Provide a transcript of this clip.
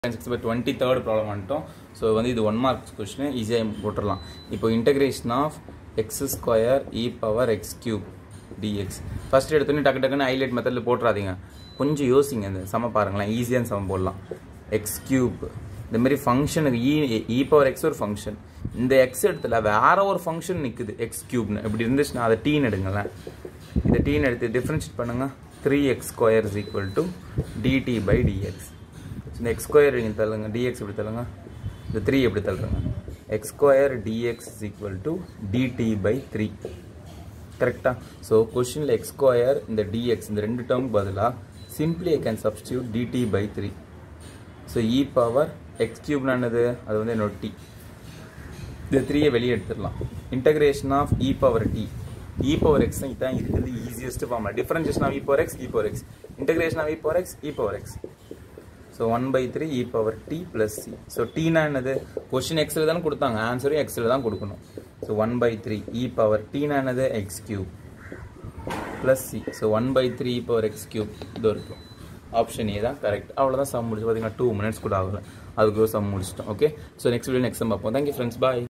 six by twenty third problem வந்துட்டோம் so வந்து இது ஒன் மார்க்ஸ் கொஸ்டின் ஈஸியாக போட்டுடலாம் இப்போ integration of x square e power x cube d x first எடுத்தோன்னே டக்கு டக்குன்னு ஹைலைட் மெத்தடில் போட்டுறாதீங்க கொஞ்சம் யோசிங்க இந்த சம பாருங்களேன் ஈஸியான சம போடலாம் எக்ஸ் கியூப் இந்த மாதிரி ஃபங்க்ஷனுக்கு இ இ பவர் எக்ஸ் ஒரு ஃபங்க்ஷன் இந்த எக்ஸ் இடத்துல வேற ஒரு ஃபங்க்ஷன் நிற்குது எக்ஸ் கியூப்னு இப்படி இருந்துச்சுன்னா அதை டீன் எடுங்களேன் இதை டீன் எடுத்து டிஃப்ரென்ஷியேட் பண்ணுங்க three x square is equal to d t by d x இந்த எக்ஸ் ஸ்கொயர் நீங்கள் தள்ளுங்க டிஎக்ஸ் எப்படி தள்ளுங்க இந்த த்ரீ எப்படி தள்ளுறங்க x square d x is equal to d t by three கரெக்டாக ஸோ கொஷினில் எக்ஸ் ஸ்கொயர் இந்த டிஎக்ஸ் இந்த ரெண்டு டேர்ம் பதிலாக simply I can substitute d t by three so e power x கியூப்னானது அது வந்து என்னோட டி இந்த த்ரீயை வெளியே எடுத்துடலாம் integration of e power D E power x இதான் இருக்கிறது easiest formula differentiation of e power x e power x integration of e power x e power x so one by three e power t plus c so டீனா என்னது question எக்ஸில் தானே கொடுத்தாங்க ஆன்சரும் எக்ஸில் தான் கொடுக்கணும் so one by three e power டீனா என்னது x cube plus c so one by three e power x cube இது இருக்கும் ஆப்ஷன் ஏ தான் கரெக்ட் அவ்வளோதான் சம் முடிச்சு பார்த்தீங்கன்னா டூ மினிட்ஸ் கூட ஆகல அதுக்குள்ள சம் முடிச்சிட்டோம் okay so next video next sum பார்ப்போம் தேங்க்யூ ஃப்ரெண்ட்ஸ் பாய்